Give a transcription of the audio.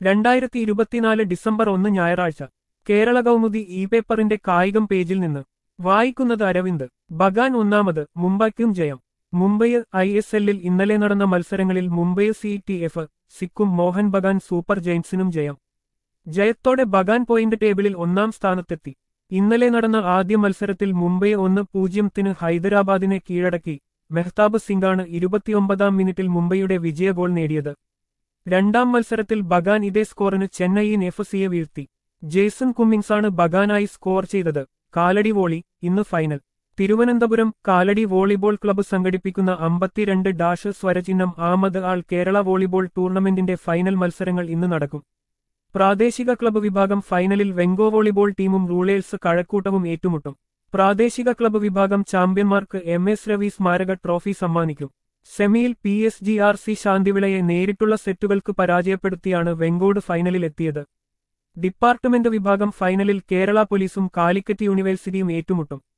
രണ്ടായിരത്തി ഇരുപത്തിനാല് ഡിസംബർ ഒന്ന് ഞായറാഴ്ച കേരള കൗമുദി ഇ പേപ്പറിന്റെ കായികം പേജിൽ നിന്ന് വായിക്കുന്നത് അരവിന്ദ് ബഗാൻ ഒന്നാമത് മുംബൈക്കും ജയം മുംബൈ ഐ എസ് എല്ലിൽ ഇന്നലെ നടന്ന മത്സരങ്ങളിൽ മുംബൈ സി ടി എഫ് സിക്കും മോഹൻ ബഗാൻ സൂപ്പർ ജയൻസിനും ജയം ജയത്തോടെ ബഗാൻ പോയിന്റ് ടേബിളിൽ ഒന്നാം സ്ഥാനത്തെത്തി ഇന്നലെ നടന്ന ആദ്യ മത്സരത്തിൽ മുംബൈ ഒന്ന് പൂജ്യത്തിന് ഹൈദരാബാദിനെ കീഴടക്കി മെഹ്താബ് സിംഗാണ് ഇരുപത്തിയൊമ്പതാം മിനിറ്റിൽ മുംബൈയുടെ വിജയ ഗോൾ നേടിയത് രണ്ടാം മത്സരത്തിൽ ബഗാൻ ഇതേ സ്കോറിന് ചെന്നൈയിൻ എഫ് സിയെ വീഴ്ത്തി ജേസൺ കുമ്മിങ്സാണ് ബഗാനായി സ്കോർ ചെയ്തത് കാലടി വോളി ഇന്ന് final Thiruvananthapuram Kalady volleyball club സംഘടിപ്പിക്കുന്ന അമ്പത്തിരണ്ട് ഡാഷ് സ്വരചിഹ്നം ആമത് ആൾ കേരള വോളിബോൾ ടൂർണമെന്റിന്റെ ഫൈനൽ മത്സരങ്ങൾ ഇന്ന് നടക്കും പ്രാദേശിക ക്ലബ്ബ് വിഭാഗം ഫൈനലിൽ വെങ്കോ വോളിബോൾ ടീമും റൂളേഴ്സ് കഴക്കൂട്ടവും ഏറ്റുമുട്ടും പ്രാദേശിക ക്ലബ്ബ് വിഭാഗം ചാമ്പ്യന്മാർക്ക് എം എസ് രവി സ്മാരക ട്രോഫി സമ്മാനിക്കും സെമിയിൽ P S G R C ശാന്തിവിളയെ നേരിട്ടുള്ള സെറ്റുകൾക്ക് പരാജയപ്പെടുത്തിയാണ് വെങ്കോട് ഫൈനലിൽ എത്തിയത് ഡിപ്പാർട്ട്മെന്റ് വിഭാഗം ഫൈനലിൽ കേരള പോലീസും കാലിക്കറ്റ് യൂണിവേഴ്സിറ്റിയും ഏറ്റുമുട്ടും